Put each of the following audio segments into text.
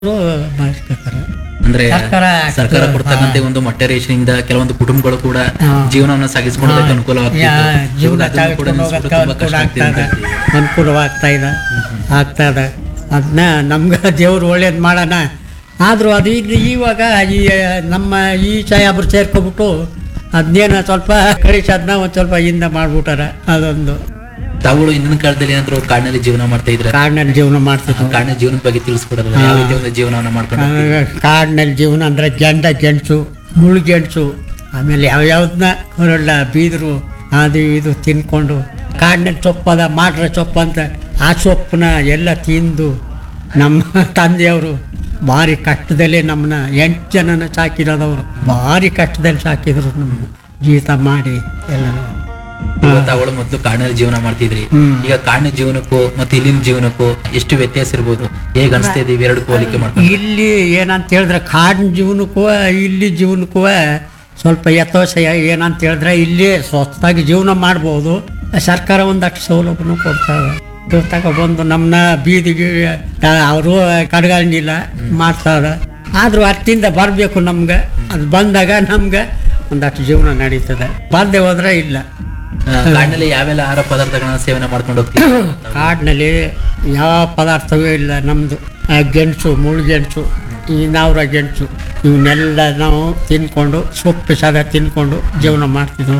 ಮಾಡಿಸ್ಕೊತಾರೆ ಅಂದ್ರೆ ಸರ್ಕಾರ ಸರ್ಕಾರ ಕೊಡ್ತಕ್ಕಂತೆ ಒಂದು ಮೊಟ್ಟೆ ರೇಷನಿಂದ ಕೆಲವೊಂದು ಕುಟುಂಬಗಳು ಕೂಡ ಹಾ. ಜೀವನವನ್ನು ಸಾಗಿಸ್ಕೊಳ್ಳೋದಕ್ಕೆ ಅನುಕೂಲವಾಗ್ತಿತ್ತು ಯಾ- ಜೀವನ ಇವಾಗ ಅದನ್ನು ಕೂಡ ಸಾಗಿಸ್ಕೊಂಡು ನೆನ್ಸ್ಬಿಟ್ಟು ಹೋಗಕ್ಕೆ ತುಂಬಾ ಅನುಕೂಲ ಕಷ್ಟ ಆಗ್ತಾ ಇದೆ ಆಗ್ತಿದೆ ಅನುಕೂಲವಾಗ್ತಾ ಇದೆ ಆಗ್ತಾ ಇದೆ ಅದನ್ನ ನಮ್ಗೆ ದೇವ್ರು ಒಳ್ಳೇದು ಮಾಡೋಣ ಆದರೂ ಅದು ಈಗ ಇವಾಗ ಈ ನಮ್ಮ ಈ ಸಾಯಾಬ್ರು ಸೇರ್ಕೊಬಿಟ್ಟು ಅದನ್ನೇನ ಸ್ವಲ್ಪ ಕಳಿಸಿ ಅದನ್ನ ಒಂದು ಸ್ವಲ್ಪ ಹಿಂದೆ ಮಾಡ್ಬಿಟ್ಟಾರ ಅದೊಂದು ತಾವುಗಳು ಇಂದಿನ ಕಾಲದಲ್ಲಿ ಏನಾದ್ರು ಕಾಡಿನಲ್ಲಿ ಜೀವನ ಮಾಡ್ತಾ ಇದ್ರೆ ಕಾಡಿನಲ್ಲಿ ಜೀವನ ಮಾಡ್ತಿದ್ವು ಕಾಡಿನ ಜೀವನದ ಬಗ್ಗೆ ತಿಳಿಸ್ಕೊಡೋದು ಯಾವ ರೀತಿ ಒಂದು ಜೀವನವನ್ನ ಮಾಡ್ಕೊಂಡು ಹೋಗ್ತಿದ್ರು? ಕಾಡಿನಲ್ಲಿ ಜೀವನ ಅಂದ್ರೆ ಜಂಡ ಗೆಣಸು ಮುಳ್ಗೆಣಸು ಆಮೇಲೆ ಯಾವ್ಯಾವ್ದನ್ನ ಹೊರಳ ಬೀದರು ಅದು ಇದು ತಿನ್ಕೊಂಡು ಕಾಡಿನಲ್ಲಿ ಸೊಪ್ಪದ ಮಾಡ್ರ ಸೊಪ್ಪು ಅಂತ ಆ ಸೊಪ್ಪನ್ನ ಎಲ್ಲ ತಿಂದು ನಮ್ಮ ತಂದೆಯವರು ಭಾರಿ ಕಷ್ಟದಲ್ಲೇ ನಮ್ಮನ್ನ ಎಂಟು ಜನನ ಸಾಕಿರೋದವರು ಭಾರಿ ಕಷ್ಟದಲ್ಲಿ ಸಾಕಿದ್ರು ನಮ್ಮನ್ನ ಜೀತ ಮಾಡಿ ಎಲ್ಲ ಇವಾಗ ತಾವುಗಳು ಮೊದಲು ಕಾಡಿನಲ್ಲಿ ಜೀವನ ಮಾಡ್ತಿದ್ರಿ ಹ್ಮ್. ಈಗ ಕಾಡಿನ ಜೀವನಕ್ಕೂ ಮತ್ತೆ ಇಲ್ಲಿನ ಜೀವನಕ್ಕೂ ಎಷ್ಟು ವ್ಯತ್ಯಾಸ ಇರ್ಬೋದು ಹೇಗ್ ಅನಿಸ್ತಾ ಇದೆ ಇವೆರಡು ಹೋಲಿಕೆ ಮಾಡ್ಕೊಂಡು ಇಲ್ಲಿ ಏನಂತ ಹೇಳಿದ್ರೆ ಕಾಡಿನ ಜೀವನಕ್ಕೂ ಇಲ್ಲಿ ಜೀವನಕ್ಕೂ ಸ್ವಲ್ಪ ಯಥೋಸ ಏನಂತ ಹೇಳಿದ್ರೆ ಇಲ್ಲಿ ಸ್ವಸ್ಥವಾಗಿ ಜೀವನ ಮಾಡ್ಬೋದು ಸರ್ಕಾರ ಒಂದಷ್ಟು ಸೌಲಭ್ಯನೂ ಕೊಡ್ತಾರೆ ತಗೊಬಂದು ನಮ್ಮನ್ನ ಬೀದಿಗೆ ಅವರು ಕಡ್ಗಂಗಿಲ್ಲ ಮಾಡ್ತಾರೆ ಆದರೂ ಅತ್ತಿಂದ ಬರಬೇಕು ನಮ್ಗೆ ಅದು ಬಂದಾಗ ನಮ್ಗೆ ಒಂದಷ್ಟು ಜೀವನ ನಡೀತದೆ ಬಾರದೆ ಹೋದ್ರೆ ಇಲ್ಲ ಆ, ಕಾಡಿನಲ್ಲಿ ಯಾವೆಲ್ಲ ಆಹಾರ ಪದಾರ್ಥಗಳನ್ನ ಸೇವನೆ ಮಾಡ್ಕೊಂಡು ಹೋಗ್ತೀವಿ ಕಾಡಿನಲ್ಲಿ ಯಾವ ಪದಾರ್ಥವೂ ಇಲ್ಲ ನಮ್ಮದು ಗೆಣಸು ಮುಳ್ಗೆಣಸು ಈ ನಾವ್ರ ಗೆಣಸು ಇವನ್ನೆಲ್ಲ ನಾವು ತಿನ್ಕೊಂಡು ಸೊಪ್ಪು ಸದ ತಿನ್ಕೊಂಡು ಜೀವನ ಮಾಡ್ತಿದ್ವು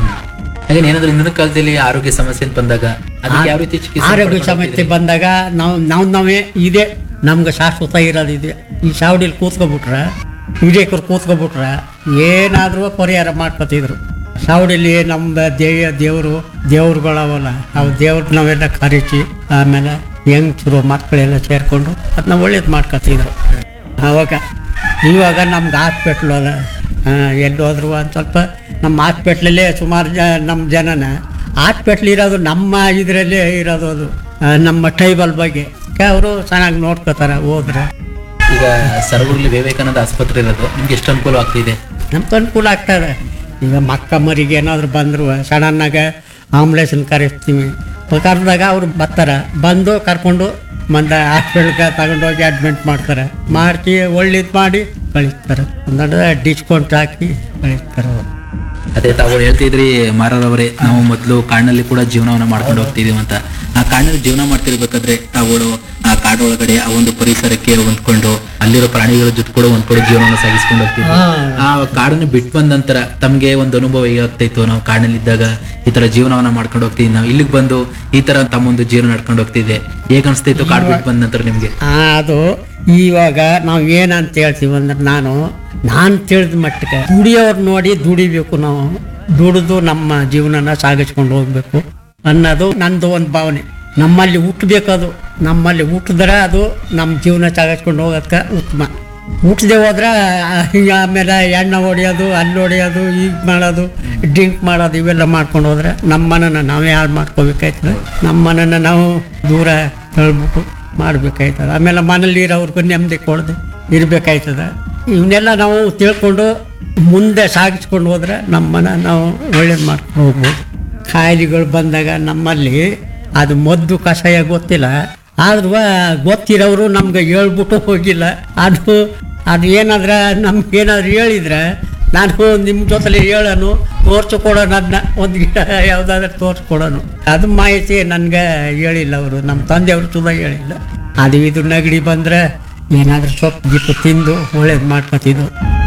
ಹಾಗೆ ಏನಾದ್ರು ಇಂದಿನ ಕಾಲದಲ್ಲಿ ಆರೋಗ್ಯ ಸಮಸ್ಯೆ ಅಂತ ಬಂದಾಗ ಅದಕ್ಕೆ ಯಾವ ರೀತಿ ಚಿಕಿತ್ಸೆ ಆರೋಗ್ಯ ಪಡ್ಕೊಂಡು ಸಮಸ್ಯೆ ಬಂದಾಗ ನಾವು ನಾವು ನಾವೇ ಇದೆ ನಮ್ಗೆ ಶಾಶ್ವತ ಇರೋದು ಇದೆ ಈ ಸಾವಡಿಲಿ ಕೂತ್ಕೊಬಿಟ್ರೆ ವಿಜಯಕರು ಕೂತ್ಕೊಬಿಟ್ರೆ ಏನಾದರೂ ಪರಿಹಾರ ಮಾಡ್ಕೊತಿದ್ರು ಸಾವಡಿಲಿ ನಮ್ಮ ದೇವ ದೇವರು ದೇವ್ರುಗಳವಲ್ಲ ಅವು ದೇವ್ರು ನಾವೆಲ್ಲ ಕರಿಸಿ ಆಮೇಲೆ ಹೆಂಗಸರು ಮಕ್ಕಳೆಲ್ಲ ಸೇರಿಕೊಂಡು ಅದನ್ನ ಒಳ್ಳೇದು ಮಾಡ್ಕೊತಿದ್ರು ಅವಾಗ ಇವಾಗ ನಮ್ಗೆ ಹಾಸ್ಪಿಟ್ಲು ಅದ ಆ, ಎಲ್ಲಿ ಹೋದ್ರು ಒಂದು ಸ್ವಲ್ಪ ನಮ್ಮ ಹಾಸ್ಪಿಟ್ಲಲ್ಲೇ ಸುಮಾರು ಜ ನಮ್ಮ ಜನನ ಹಾಸ್ಪಿಟ್ಲ್ ಇರೋದು ನಮ್ಮ ಇದರಲ್ಲೇ ಇರೋದು ಅದು ಆ, ನಮ್ಮ ಟ್ರೈಬಲ್ ಬಗ್ಗೆ ಅವರು ಚೆನ್ನಾಗಿ ನೋಡ್ಕೋತಾರೆ ಹೋದ್ರೆ ಈಗ ಸರಗುರ್ಲಿ ವಿವೇಕಾನಂದ ಆಸ್ಪತ್ರೆ ಇರೋದು ನಿಮ್ಗೆ ಎಷ್ಟು ಅನುಕೂಲ ಆಗ್ತಿದೆ ನಮ್ಗೆ ಅನುಕೂಲ ಆಗ್ತದೆ ಈಗ ಮಕ್ಕ ಮರಿಗೆ ಏನಾದ್ರು ಬಂದರು ಸಡನ್ನಾಗ ಆಂಬುಲೆನ್ಸ್ನ ಕರೆಸ್ತೀವಿ ಕರೆದಾಗ ಅವ್ರು ಬರ್ತಾರೆ ಬಂದು ಕರ್ಕೊಂಡು ಮಂದ ಹಾಸ್ಪಿಟ್ಲ್ಗೆ ತಗೊಂಡೋಗಿ ಅಡ್ಮಿಟ್ ಮಾಡ್ತಾರೆ ಮಾಡ್ತಿ ಒಳ್ಳೇದು ಮಾಡಿ ಕಳಿಸ್ತಾರೆ ಒಂದೊಂದು ಡಿಸ್ಕೌಂಟ್ ಹಾಕಿ ಕಳಿಸ್ತಾರೆ ಅವ್ರು ಅದೇ ತಾವು ಹೇಳ್ತಿದ್ರಿ ಮಾರರವರೇ ನಾವು ಮೊದಲು ಕಾಡಿನಲ್ಲಿ ಕೂಡ ಜೀವನವನ್ನ ಮಾಡ್ಕೊಂಡು ಹೋಗ್ತಿದೀವಿ ಅಂತ ಆ ಕಾಡಿನಲ್ಲಿ ಜೀವನ ಮಾಡ್ತಿರ್ಬೇಕಾದ್ರೆ ತಾವುಗಳು ಆ ಕಾಡು ಒಳಗಡೆ ಆ ಒಂದು ಪರಿಸರಕ್ಕೆ ಹೊಂದ್ಕೊಂಡು ಅಲ್ಲಿರೋ ಪ್ರಾಣಿಗಳ ಜೊತೆ ಕೂಡ ಹೊಂದ್ಕೊಂಡು ಜೀವನವನ್ನು ಸಾಗಿಸ್ಕೊಂಡು ಹೋಗ್ತಿದ್ವಿ ಆ ಕಾಡನ್ನು ಬಿಟ್ಟು ಬಂದ ನಂತರ ತಮಗೆ ಒಂದು ಅನುಭವ ಹೇಗಾಗ್ತಾ ಇತ್ತು ನಾವು ಕಾಡಿನಲ್ಲಿ ಇದ್ದಾಗ ಈ ತರ ಜೀವನವನ್ನ ಮಾಡ್ಕೊಂಡು ಹೋಗ್ತಿದ್ವಿ ನಾವು ಇಲ್ಲಿಗೆ ಬಂದು ಈ ತರ ತಮ್ಮೊಂದು ಜೀವನ ನಡ್ಕೊಂಡು ಹೋಗ್ತಿದ್ದೆ ಹೇಗ್ ಅನಿಸ್ತಾ ಇತ್ತು ಕಾಡು ಬಿಟ್ಟು ಬಂದ ನಂತರ ನಿಮ್ಗೆ ಆ, ಅದು ಇವಾಗ ನಾವು ಏನಂತ ಹೇಳ್ತೀವಿ ಅಂದ್ರೆ ನಾನು ನಾನು ತಿಳಿದ ಮಟ್ಟಕ್ಕೆ ದುಡಿಯೋರು ನೋಡಿ ದುಡಿಬೇಕು ನಾವು ದುಡಿದು ನಮ್ಮ ಜೀವನನ ಸಾಗಿಸ್ಕೊಂಡು ಹೋಗ್ಬೇಕು ಅನ್ನೋದು ನಂದು ಒಂದು ಭಾವನೆ ನಮ್ಮಲ್ಲಿ ಹುಟ್ಟಬೇಕದು ನಮ್ಮಲ್ಲಿ ಹುಟ್ಟಿದ್ರೆ ಅದು ನಮ್ಮ ಜೀವನ ಸಾಗಿಸ್ಕೊಂಡು ಹೋಗೋಕ್ಕೆ ಉತ್ತಮ ಹುಟ್ಟದೆ ಹೋದ್ರೆ ಆ, ಆಮೇಲೆ ಎಣ್ಣೆ ಹೊಡೆಯೋದು ಅಲ್ಲಿ ಹೊಡೆಯೋದು ಈಗ ಮಾಡೋದು ಡ್ರಿಂಕ್ ಮಾಡೋದು ಇವೆಲ್ಲ ಮಾಡ್ಕೊಂಡು ಹೋದ್ರೆ ನಮ್ಮ ಮನನ ನಾವೇ ಹಾಳು ಮಾಡ್ಕೋಬೇಕಾಯ್ತದೆ ನಮ್ಮ ಮನನ ನಾವು ದೂರ ತಳ್ಬಿಟ್ಟು ಮಾಡ್ಬೇಕಾಯ್ತದೆ ಆಮೇಲೆ ಮನೇಲಿ ಇರೋರ್ಗು ನೆಮ್ಮದಿ ಕೊಡದೆ ಇರಬೇಕಾಯ್ತದೆ ಇವನ್ನೆಲ್ಲ ನಾವು ತಿಳ್ಕೊಂಡು ಮುಂದೆ ಸಾಗಿಸ್ಕೊಂಡು ಹೋದ್ರೆ ನಮ್ಮ ಮನ ನಾವು ಒಳ್ಳೇದು ಮಾಡ್ಕೊಂಡು ಹೋಗ್ಬೋದು ಕಾಯಿಲೆಗಳು ಬಂದಾಗ ನಮ್ಮಲ್ಲಿ ಅದು ಮದ್ದು ಕಷಾಯ ಗೊತ್ತಿಲ್ಲ ಆದ್ರೂ ಗೊತ್ತಿರೋರು ನಮ್ಗೆ ಹೇಳ್ಬಿಟ್ಟು ಹೋಗಿಲ್ಲ ಅದು ಅದು ಏನಾದ್ರೆ ನಮ್ಗೆ ಏನಾದ್ರು ಹೇಳಿದ್ರೆ ನಾನು ನಿಮ್ಮ ಜೊತೆಲಿ ಹೇಳೋನು ತೋರಿಸ್ಕೊಡೋಣ ಅದನ್ನ ಒಂದು ಗಿಡ ಯಾವುದಾದ್ರೂ ತೋರಿಸ್ಕೊಡೋನು ಅದು ಮಾಹಿತಿ ನನಗೆ ಹೇಳಿಲ್ಲ ಅವರು ನಮ್ಮ ತಂದೆಯವರು ತುಂಬ ಹೇಳಿಲ್ಲ ಅದು ಇದು ನೆಗಡಿ ಬಂದರೆ ಏನಾದರೂ ಸೊಪ್ಪು ಗಿಪ್ಪು ತಿಂದು ಒಳ್ಳೇದು ಮಾಡ್ಕೊತಿದ್ದು